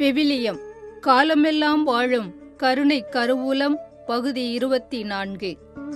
விவிலியம் காலமெல்லாம் வாழும் கருணை கருவூலம் பகுதி இருபத்தி நான்கு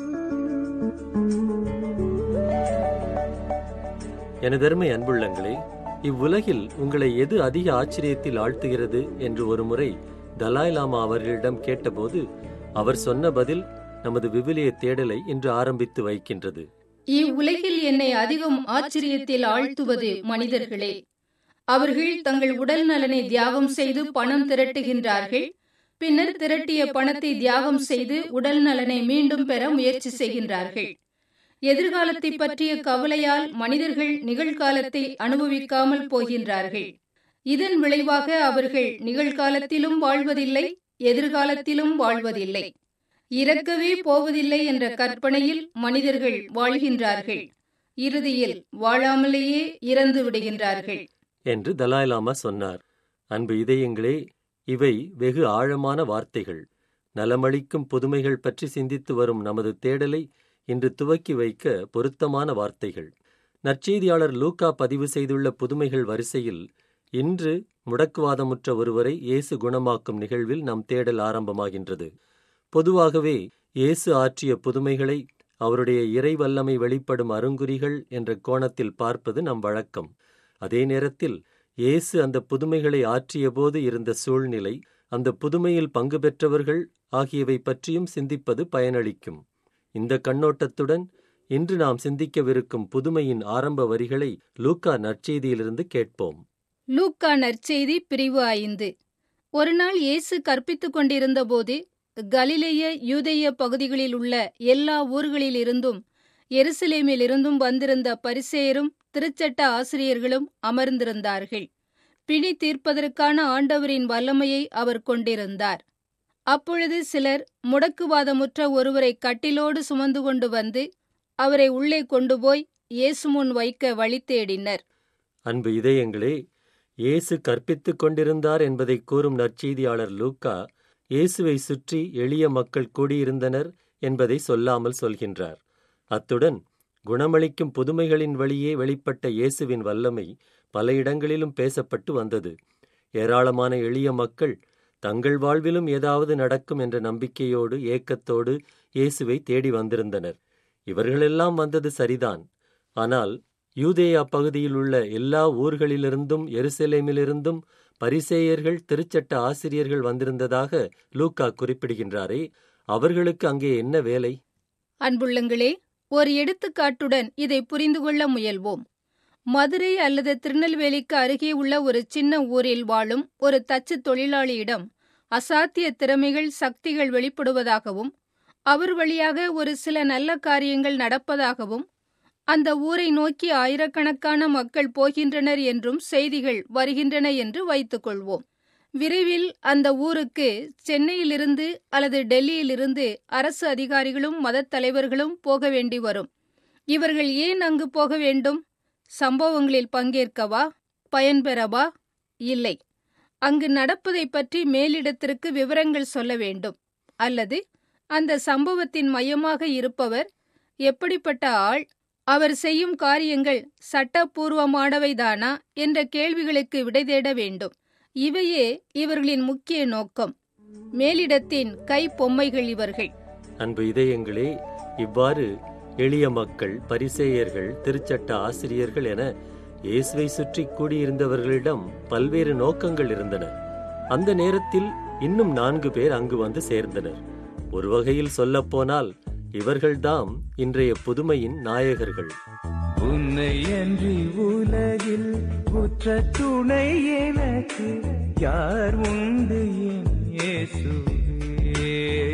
எனதருமை அன்புள்ளங்களே இவ்வுலகில் உங்களை எது அதிக ஆச்சரியத்தில் ஆழ்த்துகிறது என்று ஒருமுறை தலாய் லாமா அவர்களிடம் கேட்டபோது அவர் சொன்ன பதில் நமது விவிலிய தேடலை இன்று ஆரம்பித்து வைக்கின்றது இவ்வுலகில் என்னை அதிகம் ஆச்சரியத்தில் ஆழ்த்துவது மனிதர்களே அவர்கள் தங்கள் உடல் நலனை தியாகம் செய்து பணம் திரட்டுகின்றார்கள் பின்னர் திரட்டிய பணத்தை தியாகம் செய்து உடல் நலனை மீண்டும் பெற முயற்சி செய்கின்றார்கள் எதிர்காலத்தை பற்றிய கவலையால் மனிதர்கள் நிகழ்காலத்தை அனுபவிக்காமல் போகின்றார்கள் இதன் விளைவாக அவர்கள் நிகழ்காலத்திலும் வாழ்வதில்லை எதிர்காலத்திலும் வாழ்வதில்லை இறக்கவே போவதில்லை என்ற கற்பனையில் மனிதர்கள் வாழ்கின்றார்கள் இறுதியில் வாழாமலேயே இறந்து விடுகின்றார்கள் என்று தலாய் லாமா சொன்னார் அன்பு இதயங்களே இவை வெகு ஆழமான வார்த்தைகள் நலமளிக்கும் புதுமைகள் பற்றி சிந்தித்து வரும் நமது தேடலை இன்று துவக்கி வைக்க பொருத்தமான வார்த்தைகள் நற்செய்தியாளர் லூக்கா பதிவு செய்துள்ள புதுமைகள் வரிசையில் இன்று முடக்குவாதமுற்ற ஒருவரை இயேசு குணமாக்கும் நிகழ்வில் நம் தேடல் ஆரம்பமாகின்றது பொதுவாகவே இயேசு ஆற்றிய புதுமைகளை அவருடைய இறை வல்லமை வெளிப்படும் அருங்குறிகள் என்ற கோணத்தில் பார்ப்பது நம் வழக்கம் அதே நேரத்தில் இயேசு அந்த புதுமைகளை ஆற்றியபோது இருந்த சூழ்நிலை அந்த புதுமையில் பங்கு பெற்றவர்கள் ஆகியவை பற்றியும் சிந்திப்பது பயனளிக்கும் இந்த கண்ணோட்டத்துடன் இன்று நாம் சிந்திக்கவிருக்கும் புதுமையின் ஆரம்ப வரிகளை லூக்கா நற்செய்தியிலிருந்து கேட்போம் லூக்கா நற்செய்தி பிரிவு ஐந்து ஒருநாள் இயேசு கற்பித்துக் கொண்டிருந்தபோது கலிலேய யூதேய பகுதிகளில் உள்ள எல்லா ஊர்களிலிருந்தும் எருசலேமிலிருந்தும் வந்திருந்த பரிசேயரும் திருச்சட்ட ஆசிரியர்களும் அமர்ந்திருந்தார்கள் பிணி தீர்ப்பதற்கான ஆண்டவரின் வல்லமையை அவர் கொண்டிருந்தார் அப்பொழுது சிலர் முடக்குவாதமுற்ற ஒருவரை கட்டிலோடு சுமந்து கொண்டு வந்து அவரை உள்ளே கொண்டு போய் இயேசு முன் வைக்க வழி தேடினர் அன்பு இதயங்களே இயேசு கற்பித்துக் கொண்டிருந்தார் என்பதை கூறும் நற்செய்தியாளர் லூக்கா இயேசுவை சுற்றி எளிய மக்கள் கூடியிருந்தனர் என்பதை சொல்லாமல் சொல்கின்றார் அத்துடன் குணமளிக்கும் புதுமைகளின் வழியே வெளிப்பட்ட இயேசுவின் வல்லமை பல இடங்களிலும் பேசப்பட்டு வந்தது ஏராளமான எளிய மக்கள் தங்கள் வாழ்விலும் ஏதாவது நடக்கும் என்ற நம்பிக்கையோடு ஏக்கத்தோடு இயேசுவை தேடி வந்திருந்தனர் இவர்களெல்லாம் வந்தது சரிதான் ஆனால் யூதேயா பகுதியில் உள்ள எல்லா ஊர்களிலிருந்தும் எருசலேமிலிருந்தும் பரிசேயர்கள் திருச்சட்ட ஆசிரியர்கள் வந்திருந்ததாக லூக்கா குறிப்பிடுகின்றாரே அவர்களுக்கு அங்கே என்ன வேலை அன்புள்ளங்களே ஒரு எடுத்துக்காட்டுடன் இதை புரிந்து கொள்ள முயல்வோம் மதுரை அல்லது திருநெல்வேலிக்கு அருகே உள்ள ஒரு சின்ன ஊரில் வாழும் ஒரு தச்சு தொழிலாளியிடம் அசாத்திய திறமைகள் சக்திகள் வெளிப்படுவதாகவும் அவர் வழியாக ஒரு சில நல்ல காரியங்கள் நடப்பதாகவும் அந்த ஊரை நோக்கி ஆயிரக்கணக்கான மக்கள் போகின்றனர் என்றும் செய்திகள் வருகின்றன என்று வைத்துக்கொள்வோம் விரைவில் அந்த ஊருக்கு சென்னையிலிருந்து அல்லது டெல்லியிலிருந்து அரசு அதிகாரிகளும் மதத் தலைவர்களும் போக வேண்டி வரும் இவர்கள் ஏன் அங்கு போக வேண்டும் சம்பவங்களில் பங்கேற்கவா பயன்பெறவா இல்லை அங்கு நடப்பதை பற்றி மேலிடத்திற்கு விவரங்கள் சொல்ல வேண்டும் அல்லது அந்த சம்பவத்தின் மையமாக இருப்பவர் எப்படிப்பட்ட ஆள் அவர் செய்யும் காரியங்கள் சட்டப்பூர்வமானவைதானா என்ற கேள்விகளுக்கு விடை தேட வேண்டும் இவையே இவர்களின் முக்கிய நோக்கம் மேலிடத்தின் கை பொம்மைகள் இவர்கள் அன்பு இதயங்களே இவ்வாறு எளிய மக்கள் பரிசேயர்கள் திருச்சட்ட ஆசிரியர்கள் என இயேசுவை சுற்றி கூடியிருந்தவர்களிடம் பல்வேறு நோக்கங்கள் இருந்தன அந்த நேரத்தில் இன்னும் நான்கு பேர் அங்கு வந்து சேர்ந்தனர் ஒரு வகையில் சொல்லப்போனால் இவர்கள்தாம் இன்றைய புதுமையின் நாயகர்கள் உன்னை அன்றி உலகில் உற்ற துணை எனக்கு யார் உண்டு என் இயேசுவே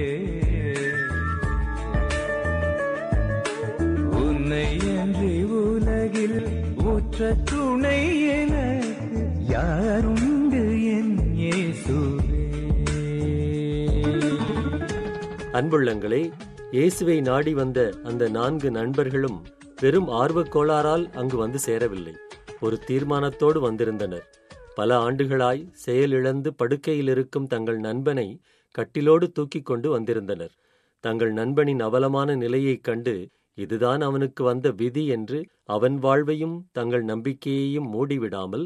உன்னை அன்றி உலகில் உற்ற துணை எனக்கு யார் உண்டு என் இயேசுவே அன்புள்ளங்களே இயேசுவை நாடி வந்த அந்த நான்கு நண்பர்களும் வெறும் ஆர்வக் கோளாறால் அங்கு வந்து சேரவில்லை ஒரு தீர்மானத்தோடு வந்திருந்தனர் பல ஆண்டுகளாய் செயலிழந்து படுக்கையில் இருக்கும் தங்கள் நண்பனை கட்டிலோடு தூக்கிக் கொண்டு வந்திருந்தனர் தங்கள் நண்பனின் அவலமான நிலையைக் கண்டு இதுதான் அவனுக்கு வந்த விதி என்று அவன் வாழ்வையும் தங்கள் நம்பிக்கையையும் மூடிவிடாமல்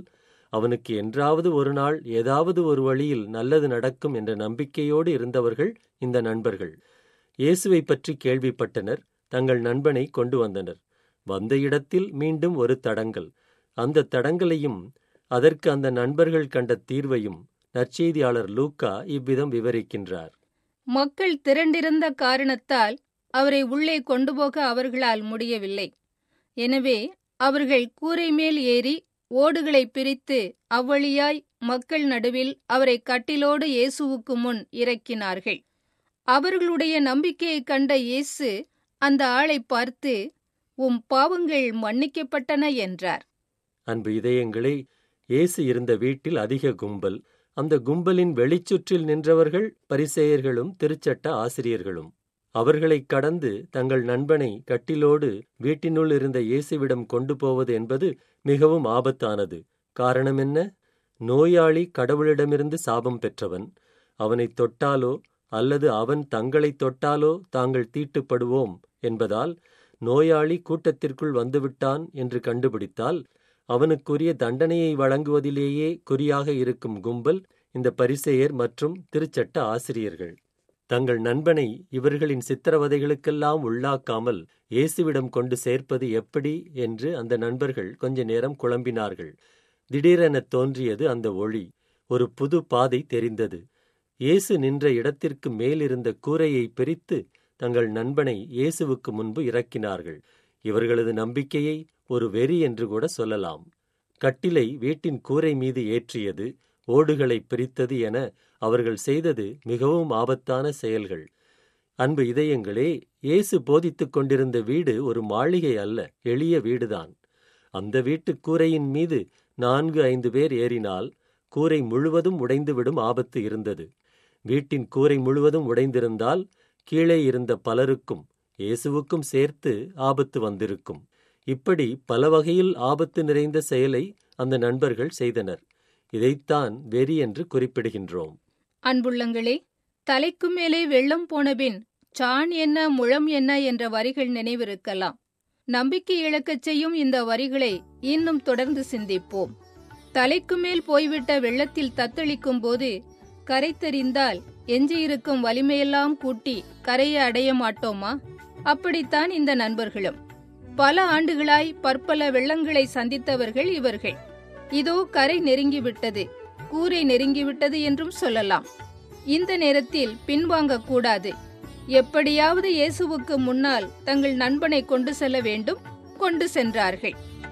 அவனுக்கு என்றாவது ஒரு நாள் ஏதாவது ஒரு வழியில் நல்லது நடக்கும் என்ற நம்பிக்கையோடு இருந்தவர்கள் இந்த நண்பர்கள் இயேசுவை பற்றி கேள்விப்பட்டனர் தங்கள் நண்பனை கொண்டு வந்தனர் வந்த இடத்தில் மீண்டும் ஒரு தடங்கல் அந்த தடங்கலையும் அதற்கு அந்த நண்பர்கள் கண்ட தீர்வையும் நற்செய்தியாளர் லூக்கா இவ்விதம் விவரிக்கின்றார் மக்கள் திரண்டிருந்த காரணத்தால் அவரை உள்ளே கொண்டு போக அவர்களால் முடியவில்லை எனவே அவர்கள் கூரை மேல் ஏறி ஓடுகளை பிரித்து அவ்வழியாய் மக்கள் நடுவில் அவரை கட்டிலோடு இயேசுவுக்கு முன் இறக்கினார்கள் அவர்களுடைய நம்பிக்கையைக் கண்ட இயேசு அந்த ஆளை பார்த்து உம் பாவங்கள் மன்னிக்கப்பட்டன என்றார் அன்பு இதயங்களே இயேசு இருந்த வீட்டில் அதிக கும்பல் அந்த கும்பலின் வெளிச்சுற்றில் நின்றவர்கள் பரிசேயர்களும் திருச்சட்ட ஆசிரியர்களும் அவர்களைக் கடந்து தங்கள் நண்பனை கட்டிலோடு வீட்டினுள் இருந்த இயேசுவிடம் கொண்டு போவது என்பது மிகவும் ஆபத்தானது காரணம் என்ன நோயாளி கடவுளிடமிருந்து சாபம் பெற்றவன் அவனைத் தொட்டாலோ அல்லது அவன் தங்களைத் தொட்டாலோ தாங்கள் தீட்டுப்படுவோம் என்பதால் நோயாளி கூட்டத்திற்குள் வந்துவிட்டான் என்று கண்டுபிடித்தால் அவனுக்குரிய தண்டனையை வழங்குவதிலேயே குறியாக இருக்கும் கும்பல் இந்த பரிசேயர் மற்றும் திருச்சட்ட ஆசிரியர்கள் தங்கள் நண்பனை இவர்களின் சித்திரவதைகளுக்கெல்லாம் உள்ளாக்காமல் இயேசுவிடம் கொண்டு சேர்ப்பது எப்படி என்று அந்த நண்பர்கள் கொஞ்ச நேரம் குழம்பினார்கள் திடீரென தோன்றியது அந்த ஒளி ஒரு புது பாதை தெரிந்தது இயேசு நின்ற இடத்திற்கு மேலிருந்த கூரையை பிரித்து தங்கள் நண்பனை இயேசுவுக்கு முன்பு இறக்கினார்கள் இவர்களது நம்பிக்கையை ஒரு வெறி என்று கூட சொல்லலாம் கட்டிலை வீட்டின் கூரை மீது ஏற்றியது ஓடுகளை பிரித்தது என அவர்கள் செய்தது மிகவும் ஆபத்தான செயல்கள் அன்பு இதயங்களே இயேசு போதித்துக் கொண்டிருந்த வீடு ஒரு மாளிகை அல்ல எளிய வீடுதான் அந்த வீட்டு கூரையின் மீது நான்கு ஐந்து பேர் ஏறினால் கூரை முழுவதும் உடைந்துவிடும் ஆபத்து இருந்தது வீட்டின் கூரை முழுவதும் உடைந்திருந்தால் கீழே இருந்த பலருக்கும் இயேசுவுக்கும் சேர்த்து ஆபத்து வந்திருக்கும் இப்படி பல வகையில் ஆபத்து நிறைந்த செயலை அந்த நண்பர்கள் செய்தனர் இதைத்தான் வெறி என்று குறிப்பிடுகின்றோம் அன்புள்ளங்களே தலைக்கு மேலே வெள்ளம் போனபின் சான் என்ன முழம் என்ன என்ற வரிகள் நினைவிருக்கலாம் நம்பிக்கை இழக்கச் செய்யும் இந்த வரிகளை இன்னும் தொடர்ந்து சிந்திப்போம் தலைக்கு மேல் போய்விட்ட வெள்ளத்தில் தத்தளிக்கும் போது கரை தெரிந்தால் எஞ்சியிருக்கும் வலிமையெல்லாம் கூட்டி கரையை அடைய மாட்டோமா அப்படித்தான் இந்த நண்பர்களும் பல ஆண்டுகளாய் பற்பல வெள்ளங்களை சந்தித்தவர்கள் இவர்கள் இதோ கரை நெருங்கிவிட்டது கூரை நெருங்கிவிட்டது என்றும் சொல்லலாம் இந்த நேரத்தில் பின்வாங்க கூடாது எப்படியாவது இயேசுவுக்கு முன்னால் தங்கள் நண்பனை கொண்டு செல்ல வேண்டும் கொண்டு சென்றார்கள்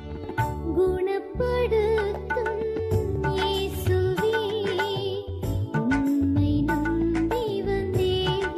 குணப்படுத்தும் இயேசுவே உம்மை நம்பி வந்தேன்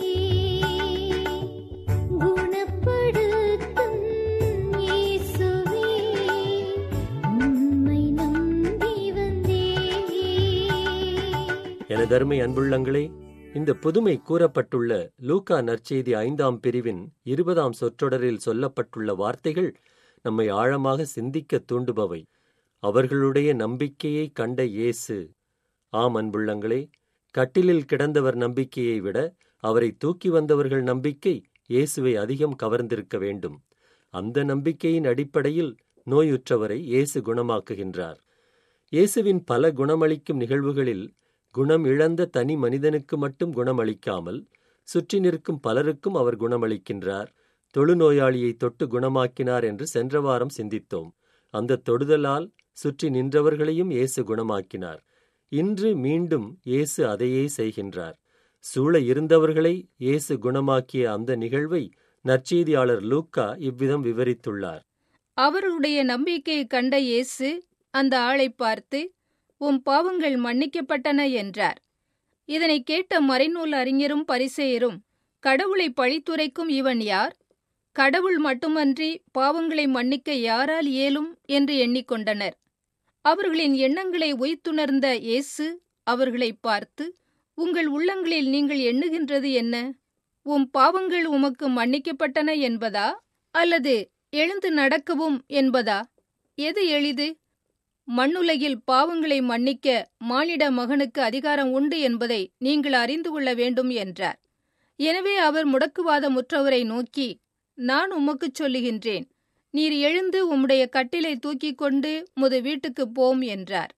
குணப்படுத்தும் இயேசுவே உம்மை நம்பி வந்தேன் எனதருமை அன்புள்ளங்களே இந்த புதுமை கூறப்பட்டுள்ள லூக்கா நற்செய்தி ஐந்தாம் பிரிவின் இருபதாம் சொற்றொடரில் சொல்லப்பட்டுள்ள வார்த்தைகள் நம்மை ஆழமாக சிந்திக்க தூண்டுபவை அவர்களுடைய நம்பிக்கையை கண்ட இயேசு ஆம் அன்புள்ளங்களே கட்டிலில் கிடந்தவர் நம்பிக்கையை விட அவரை தூக்கி வந்தவர்கள் நம்பிக்கை இயேசுவை அதிகம் கவர்ந்திருக்க வேண்டும் அந்த நம்பிக்கையின் அடிப்படையில் நோயுற்றவரை இயேசு குணமாக்குகின்றார் இயேசுவின் பல குணமளிக்கும் நிகழ்வுகளில் குணம் இழந்த தனி மனிதனுக்கு மட்டும் குணமளிக்காமல் சுற்றி நிற்கும் பலருக்கும் அவர் குணமளிக்கின்றார் தொழுநோயாளியை தொட்டு குணமாக்கினார் என்று சென்ற வாரம் சிந்தித்தோம் அந்த தொடுதலால் சுற்றி நின்றவர்களையும் இயேசு குணமாக்கினார் இன்று மீண்டும் இயேசு அதையே செய்கின்றார் சூழ இருந்தவர்களை இயேசு குணமாக்கிய அந்த நிகழ்வை நற்செய்தியாளர் லூக்கா இவ்விதம் விவரித்துள்ளார் அவர்களுடைய நம்பிக்கையை கண்ட இயேசு அந்த ஆளை பார்த்து உம் பாவங்கள் மன்னிக்கப்பட்டன என்றார் இதனை கேட்ட மறைநூல் அறிஞரும் பரிசேயரும் கடவுளை பழித்துரைக்கும் இவன் யார் கடவுள் மட்டுமன்றி பாவங்களை மன்னிக்க யாரால் இயலும் என்று எண்ணிக்கொண்டனர் அவர்களின் எண்ணங்களை உய்த்துணர்ந்த இயேசு அவர்களை பார்த்து உங்கள் உள்ளங்களில் நீங்கள் எண்ணுகின்றது என்ன உம் பாவங்கள் உமக்கு மன்னிக்கப்பட்டன என்பதா அல்லது எழுந்து நடக்கவும் என்பதா எது எளிது மண்ணுலகில் பாவங்களை மன்னிக்க மானிட மகனுக்கு அதிகாரம் உண்டு என்பதை நீங்கள் அறிந்து கொள்ள வேண்டும் என்றார் எனவே அவர் முடக்குவாதமுற்றவரை நோக்கி நான் உமக்குச் சொல்லுகின்றேன் நீர் எழுந்து உம்முடைய கட்டிலை தூக்கிக் கொண்டு முது வீட்டுக்குப் போம் என்றார்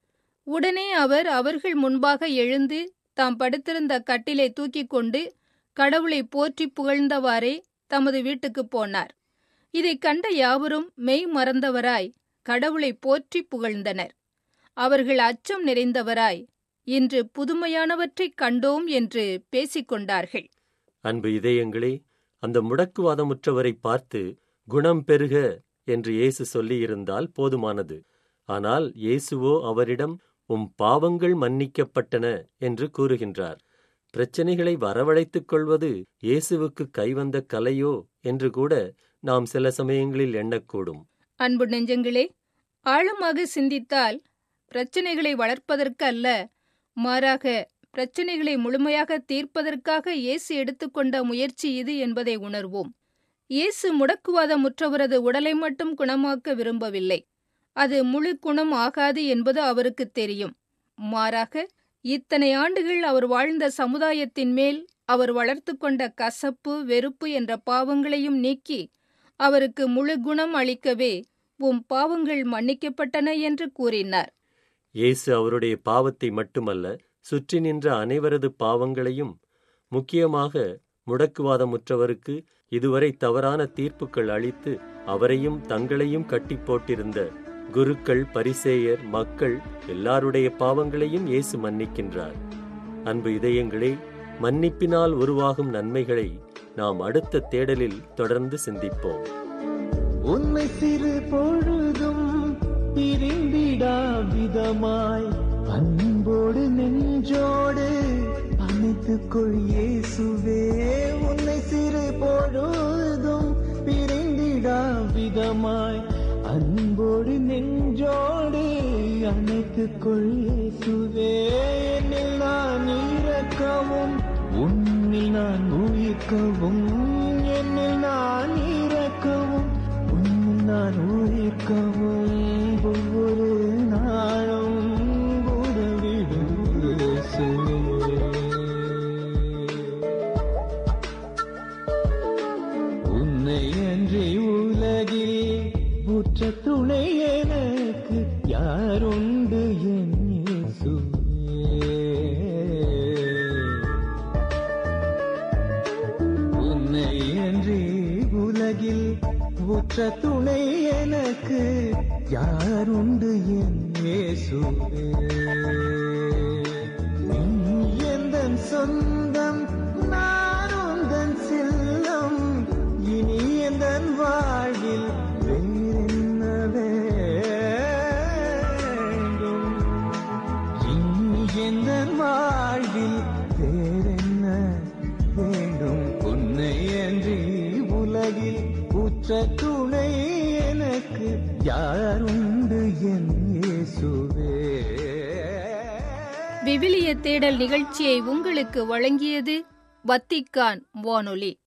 உடனே அவர் அவர்கள் முன்பாக எழுந்து தாம் படுத்திருந்த கட்டிலை தூக்கிக் கொண்டு கடவுளை போற்றி புகழ்ந்தவாறே தமது வீட்டுக்குப் போனார் இதைக் கண்ட யாவரும் மெய் மறந்தவராய் கடவுளை போற்றி புகழ்ந்தனர் அவர்கள் அச்சம் நிறைந்தவராய் இன்று புதுமையானவற்றைக் கண்டோம் என்று பேசிக் கொண்டார்கள் அன்பு இதயங்களே அந்த முடக்குவாதமுற்றவரை பார்த்து குணம் பெறுக என்று இயேசு சொல்லியிருந்தால் போதுமானது ஆனால் இயேசுவோ அவரிடம் உம் பாவங்கள் மன்னிக்கப்பட்டன என்று கூறுகின்றார் பிரச்சனைகளை வரவழைத்துக் கொள்வது இயேசுவுக்கு கைவந்த கலையோ என்று கூட நாம் சில சமயங்களில் எண்ணக்கூடும் அன்பு நெஞ்சங்களே ஆழமாக சிந்தித்தால் பிரச்சனைகளை வளர்ப்பதற்கு அல்ல மாறாக பிரச்சனைகளை முழுமையாக தீர்ப்பதற்காக இயேசு எடுத்துக்கொண்ட முயற்சி இது என்பதை உணர்வோம் இயேசு முடக்குவாதமுற்றவரது உடலை மட்டும் குணமாக்க விரும்பவில்லை அது முழு குணம் ஆகாது என்பது அவருக்கு தெரியும் மாறாக இத்தனை ஆண்டுகள் அவர் வாழ்ந்த சமுதாயத்தின் மேல் அவர் வளர்த்து கொண்ட கசப்பு வெறுப்பு என்ற பாவங்களையும் நீக்கி அவருக்கு முழு குணம் அளிக்கவே உம் பாவங்கள் மன்னிக்கப்பட்டன என்று கூறினார் இயேசு அவருடைய பாவத்தை மட்டுமல்ல சுற்றி நின்ற அனைவரது பாவங்களையும் முக்கியமாக முடக்குவாதமுற்றவருக்கு இதுவரை தவறான தீர்ப்புகள் அளித்து அவரையும் தங்களையும் கட்டி போட்டிருந்த குருக்கள் பரிசேயர் மக்கள் எல்லாருடைய பாவங்களையும் இயேசு மன்னிக்கின்றார் அன்பு இதயங்களே மன்னிப்பினால் உருவாகும் நன்மைகளை நாம் அடுத்த தேடலில் தொடர்ந்து சிந்திப்போம் உன்னை சிறு பொழுதும் பிரிந்திடா விதமாய் அன்போடு நெஞ்சோடு அணைத்துக்கொள் இயேசுவே உன்னை சிறு பொழுதும் பிரிந்திடா விதமாய் அன்போடு நெஞ்சோடு அணைத்துக்கொள் இயேசுவே என்னில் நான் இறக்கவும் உன்னில் நான் உயிர்க்கவும் என்னில் நான் இறக்கவும் உன்னில் நான் உயிர்க்கவும் ஒவ்வொரு நாளும் உதவிடும் இயேசுவே. உன்னை அன்றி உலகில் உற்ற துணை எனக்கு யாருண்டு என் இயேசுவே உன்னை அன்றி உலகில் உற்ற துணை எனக்கு யாருண்டு என் இயேசுவே நீ எந்தன் சொந்தம் நான் உந்தன் செல்லம் இனி எந்தன் வாழ்வில் வேறென்ன வேண்டும் இனி எந்தன் வாழ்வில் வேறென்ன வேண்டும் உன்னை அன்றி உலகில் உற்ற துணை எனக்கு யாருண்டு என் இயேசுவே விவிலிய தேடல் நிகழ்ச்சியை உங்களுக்கு வழங்கியது வத்திக்கான் வானொலி